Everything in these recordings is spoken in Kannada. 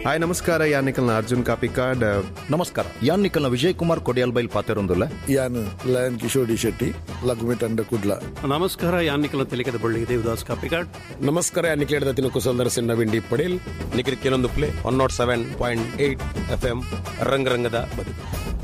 ಹಾಯ್ ನಮಸ್ಕಾರ ಯಾನಿಕಲ್ನ ಅರ್ಜುನ್ ಕಾಪಿಕಾಡ್ ನಮಸ್ಕಾರ ಯಾನ್ ನಿಖಲ್ನ ವಿಜಯ್ ಕುಮಾರ್ ಕೊಡಿಯಲ್ ಬೈಲ್ ಪಾತೆರೊಂದುಲ್ಲ ಯಾನ್ ಲಯನ್ ಕಿಶೋರ್ ಡಿ ಶೆಟ್ಟಿ ಲಘುಮಿ ತಂಡ ಕುಡ್ಲ ನಮಸ್ಕಾರ ಯಾನಿಕಲ ತೆಲಿಕದ ಬಳ್ಳಿ ದೇವದಾಸ್ ಕಾಪಿಕಾಡ್ ನಮಸ್ಕಾರ ನಿಖಿಲೇಡದ ತಿನುಕು ಸುಂದರ ಸಿನ್ನ ವಿಂಡಿ ಪಡೇಲ್ ನಿಖಿಲ್ ಕೆಲವೊಂದು play one naught seven point eight F M ರಂಗರಂಗದ ಬದುಕು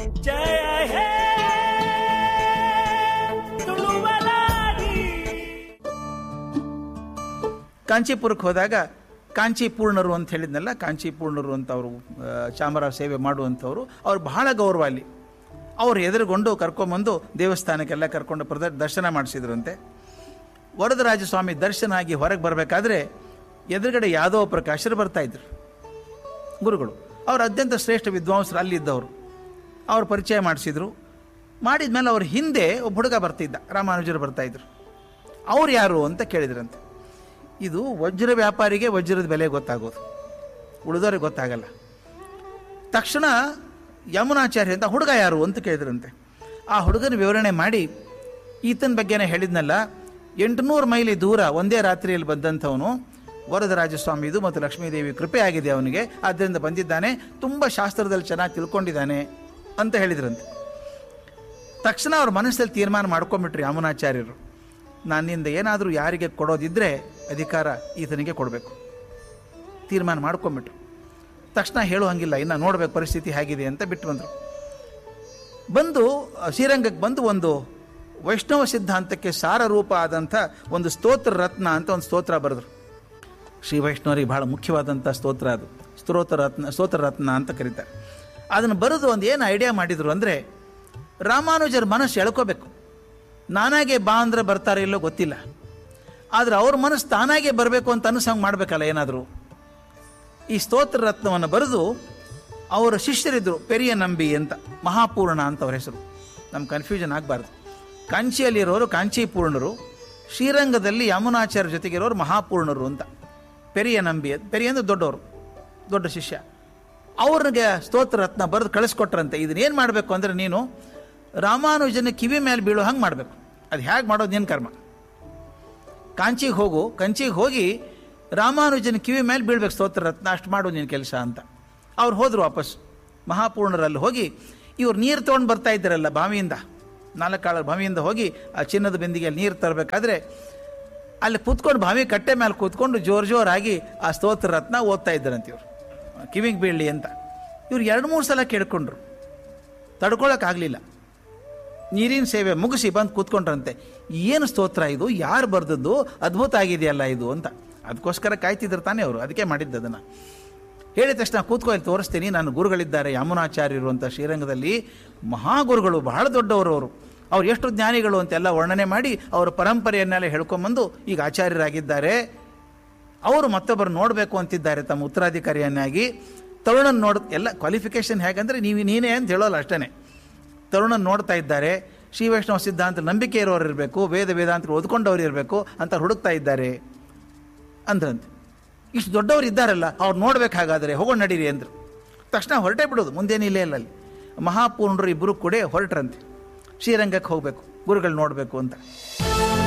ಕಾಂಚೀಪುರಕ್ಕೆ ಹೋದಾಗ ಕಾಂಚಿ ಪೂರ್ಣರು ಅಂತ ಹೇಳಿದ್ನಲ್ಲ ಕಾಂಚಿ ಪೂರ್ಣರು ಅಂತ ಅವರು ಚಾಮರಾವ್ ಸೇವೆ ಮಾಡುವಂಥವ್ರು ಅವ್ರು ಬಹಳ ಗೌರವ ಅಲ್ಲಿ ಅವ್ರು ಎದುರುಗೊಂಡು ಕರ್ಕೊಂಬಂದು ದೇವಸ್ಥಾನಕ್ಕೆಲ್ಲ ಕರ್ಕೊಂಡು ಪ್ರದ ದರ್ಶನ ಮಾಡಿಸಿದ್ರಂತೆ ವರದರಾಜ ಸ್ವಾಮಿ ದರ್ಶನ ಆಗಿ ಹೊರಗೆ ಬರಬೇಕಾದ್ರೆ ಎದುರುಗಡೆ ಯಾದವ ಪ್ರಕಾಶರು ಬರ್ತಾ ಇದ್ರು ಗುರುಗಳು ಅವರು ಅತ್ಯಂತ ಶ್ರೇಷ್ಠ ವಿದ್ವಾಂಸರು ಅಲ್ಲಿದ್ದವರು ಅವ್ರು ಪರಿಚಯ ಮಾಡಿಸಿದ್ರು ಮಾಡಿದ್ಮೇಲೆ ಅವ್ರ ಹಿಂದೆ ಒಬ್ಬ ಹುಡುಗ ಬರ್ತಿದ್ದ ರಾಮಾನುಜರು ಬರ್ತಾ ಇದ್ರು ಅವ್ರು ಯಾರು ಅಂತ ಕೇಳಿದ್ರಂತೆ ಇದು ವಜ್ರ ವ್ಯಾಪಾರಿಗೆ ವಜ್ರದ ಬೆಲೆ ಗೊತ್ತಾಗೋದು ಉಳಿದವ್ರಿಗೆ ಗೊತ್ತಾಗಲ್ಲ ತಕ್ಷಣ ಯಮುನಾಚಾರ್ಯ ಅಂತ ಹುಡುಗ ಯಾರು ಅಂತ ಕೇಳಿದ್ರಂತೆ ಆ ಹುಡುಗನ ವಿವರಣೆ ಮಾಡಿ ಈತನ ಬಗ್ಗೆನೇ ಹೇಳಿದ್ನಲ್ಲ ಎಂಟುನೂರು ಮೈಲಿ ದೂರ ಒಂದೇ ರಾತ್ರಿಯಲ್ಲಿ ಬಂದಂಥವನು ವರದರಾಜಸ್ವಾಮಿದು ಮತ್ತು ಲಕ್ಷ್ಮೀದೇವಿ ಕೃಪೆ ಆಗಿದೆ ಅವನಿಗೆ ಆದ್ದರಿಂದ ಬಂದಿದ್ದಾನೆ ತುಂಬ ಶಾಸ್ತ್ರದಲ್ಲಿ ಚೆನ್ನಾಗಿ ತಿಳ್ಕೊಂಡಿದ್ದಾನೆ ಅಂತ ಹೇಳಿದ್ರಂತೆ ತಕ್ಷಣ ಅವ್ರ ಮನಸ್ಸಲ್ಲಿ ತೀರ್ಮಾನ ಮಾಡ್ಕೊಂಬಿಟ್ರು ಯಾಮುನಾಚಾರ್ಯರು ನನ್ನಿಂದ ಏನಾದರೂ ಯಾರಿಗೆ ಕೊಡೋದಿದ್ದರೆ ಅಧಿಕಾರ ಈತನಿಗೆ ಕೊಡಬೇಕು ತೀರ್ಮಾನ ಮಾಡ್ಕೊಂಬಿಟ್ರು ತಕ್ಷಣ ಹೇಳೋ ಹಂಗಿಲ್ಲ ಇನ್ನು ನೋಡ್ಬೇಕು ಪರಿಸ್ಥಿತಿ ಹೇಗಿದೆ ಅಂತ ಬಿಟ್ಟು ಬಂದರು ಬಂದು ಅ, ಶ್ರೀರಂಗಕ್ಕೆ ಬಂದು ಒಂದು ವೈಷ್ಣವ ಸಿದ್ಧಾಂತಕ್ಕೆ ಸಾರ ರೂಪ ಆದಂಥ ಒಂದು ಸ್ತೋತ್ರ ರತ್ನ ಅಂತ ಒಂದು ಸ್ತೋತ್ರ ಬರೆದ್ರು ಶ್ರೀ ವೈಷ್ಣವರಿಗೆ ಬಹಳ ಮುಖ್ಯವಾದಂಥ ಸ್ತೋತ್ರ ಅದು ಸ್ತೋತ್ರ ರತ್ನ ಸ್ತೋತ್ರ ರತ್ನ ಅಂತ ಕರೀತಾರೆ ಅದನ್ನು ಬರೆದು ಒಂದು ಏನು ಐಡಿಯಾ ಮಾಡಿದರು ಅಂದರೆ ರಾಮಾನುಜರ ಮನಸ್ಸು ಎಳ್ಕೋಬೇಕು ನಾನಾಗೆ ಬಾ ಅಂದ್ರೆ ಬರ್ತಾರೆ ಇಲ್ಲೋ ಗೊತ್ತಿಲ್ಲ ಆದರೆ ಅವ್ರ ಮನಸ್ಸು ತಾನಾಗೆ ಬರಬೇಕು ಅಂತ ಅನಿಸಂಗೆ ಮಾಡಬೇಕಲ್ಲ ಏನಾದರೂ ಈ ಸ್ತೋತ್ರ ರತ್ನವನ್ನು ಬರೆದು ಅವರ ಶಿಷ್ಯರಿದ್ದರು ಪೆರಿಯ ನಂಬಿ ಅಂತ ಮಹಾಪೂರ್ಣ ಅಂತ ಅವ್ರ ಹೆಸರು ನಮ್ಮ ಕನ್ಫ್ಯೂಷನ್ ಆಗಬಾರ್ದು ಕಾಂಚಿಯಲ್ಲಿರೋರು ಕಾಂಚೀಪೂರ್ಣರು ಶ್ರೀರಂಗದಲ್ಲಿ ಯಮುನಾಚಾರ್ಯ ಜೊತೆಗಿರೋರು ಮಹಾಪೂರ್ಣರು ಅಂತ ಪೆರಿಯ ನಂಬಿ ಅಂತ ಪೆರಿಯ ಅಂದ್ರೆ ದೊಡ್ಡವರು ದೊಡ್ಡ ಶಿಷ್ಯ ಅವ್ರಿಗೆ ಸ್ತೋತ್ರ ರತ್ನ ಬರೆದು ಕಳಿಸ್ಕೊಟ್ರಂತೆ ಇದನ್ನೇನು ಮಾಡಬೇಕು ಅಂದರೆ ನೀನು ರಾಮಾನುಜನ ಕಿವಿ ಮೇಲೆ ಬೀಳೋ ಹಂಗೆ ಮಾಡಬೇಕು ಅದು ಹೇಗೆ ಮಾಡೋದು ನಿನ್ನ ಕರ್ಮ ಕಾಂಚಿಗೆ ಹೋಗು ಕಂಚಿಗೆ ಹೋಗಿ ರಾಮಾನುಜನ ಕಿವಿ ಮೇಲೆ ಬೀಳ್ಬೇಕು ಸ್ತೋತ್ರ ರತ್ನ ಅಷ್ಟು ಮಾಡು ನಿನ್ನ ಕೆಲಸ ಅಂತ ಅವ್ರು ಹೋದರು ವಾಪಸ್ ಮಹಾಪೂರ್ಣರಲ್ಲಿ ಹೋಗಿ ಇವ್ರು ನೀರು ತೊಗೊಂಡು ಬರ್ತಾ ಇದ್ದಾರಲ್ಲ ಬಾವಿಯಿಂದ ನಾಲ್ಕಾಳ ಬಾವಿಯಿಂದ ಹೋಗಿ ಆ ಚಿನ್ನದ ಬಿಂದಿಗೆಯಲ್ಲಿ ನೀರು ತರಬೇಕಾದ್ರೆ ಅಲ್ಲಿ ಕೂತ್ಕೊಂಡು ಬಾವಿ ಕಟ್ಟೆ ಮೇಲೆ ಕೂತ್ಕೊಂಡು ಜೋರು ಜೋರಾಗಿ ಆ ಸ್ತೋತ್ರ ರತ್ನ ಓದ್ತಾ ಇದ್ದಾರಂತೆ ಇವರು ಕಿವಿಗೆ ಬೀಳಲಿ ಅಂತ ಇವ್ರು ಎರಡು ಮೂರು ಸಲ ಕೇಳ್ಕೊಂಡ್ರು ತಡ್ಕೊಳಕ್ಕಾಗಲಿಲ್ಲ ನೀರಿನ ಸೇವೆ ಮುಗಿಸಿ ಬಂದು ಕೂತ್ಕೊಂಡ್ರಂತೆ ಏನು ಸ್ತೋತ್ರ ಇದು ಯಾರು ಬರೆದದ್ದು ಅದ್ಭುತ ಆಗಿದೆಯಲ್ಲ ಇದು ಅಂತ ಅದಕ್ಕೋಸ್ಕರ ಕಾಯ್ತಿದ್ರು ತಾನೇ ಅವರು ಅದಕ್ಕೆ ಮಾಡಿದ್ದು ಅದನ್ನು ಹೇಳಿದ ತಕ್ಷಣ ಕೂತ್ಕೊ ಇಲ್ಲಿ ತೋರಿಸ್ತೀನಿ ನಾನು ಗುರುಗಳಿದ್ದಾರೆ ಯಮುನಾಚಾರ್ಯರು ಅಂತ ಶ್ರೀರಂಗದಲ್ಲಿ ಮಹಾಗುರುಗಳು ಬಹಳ ದೊಡ್ಡವರು ಅವರು ಅವ್ರು ಎಷ್ಟು ಜ್ಞಾನಿಗಳು ಅಂತೆಲ್ಲ ವರ್ಣನೆ ಮಾಡಿ ಅವರ ಪರಂಪರೆಯನ್ನೆಲ್ಲ ಹೇಳ್ಕೊಂಬಂದು ಈಗ ಆಚಾರ್ಯರಾಗಿದ್ದಾರೆ ಅವರು ಮತ್ತೊಬ್ಬರು ನೋಡಬೇಕು ಅಂತಿದ್ದಾರೆ ತಮ್ಮ ಉತ್ತರಾಧಿಕಾರಿಯನ್ನಾಗಿ ತರುಣನ್ ನೋಡ್ ಎಲ್ಲ ಕ್ವಾಲಿಫಿಕೇಶನ್ ಹೇಗಂದ್ರೆ ನೀವು ನೀನೇ ಅಂತ ಹೇಳೋಲ್ಲ ಅಷ್ಟೇ ತರುಣನ್ ನೋಡ್ತಾ ಇದ್ದಾರೆ ಶ್ರೀ ವೈಷ್ಣವ ಸಿದ್ಧಾಂತ ನಂಬಿಕೆ ಇರೋರು ಇರಬೇಕು ವೇದ ವೇದಾಂತ ಓದ್ಕೊಂಡವ್ರು ಇರಬೇಕು ಅಂತ ಹುಡುಕ್ತಾ ಇದ್ದಾರೆ ಅಂದ್ರಂತೆ ಇಷ್ಟು ದೊಡ್ಡವರು ಇದ್ದಾರಲ್ಲ ಅವ್ರು ನೋಡ್ಬೇಕು ಹಾಗಾದರೆ ಹೋಗೋಣ ನಡೀರಿ ಅಂದರು ತಕ್ಷಣ ಹೊರಟೇ ಬಿಡೋದು ಮುಂದೇನಿಲ್ಲ ಇಲ್ಲ ಅಲ್ಲಿ ಮಹಾಪೂರ್ಣರು ಇಬ್ಬರು ಕೂಡ ಹೊರಟ್ರಂತೆ ಶ್ರೀರಂಗಕ್ಕೆ ಹೋಗಬೇಕು ಗುರುಗಳು ನೋಡಬೇಕು ಅಂತ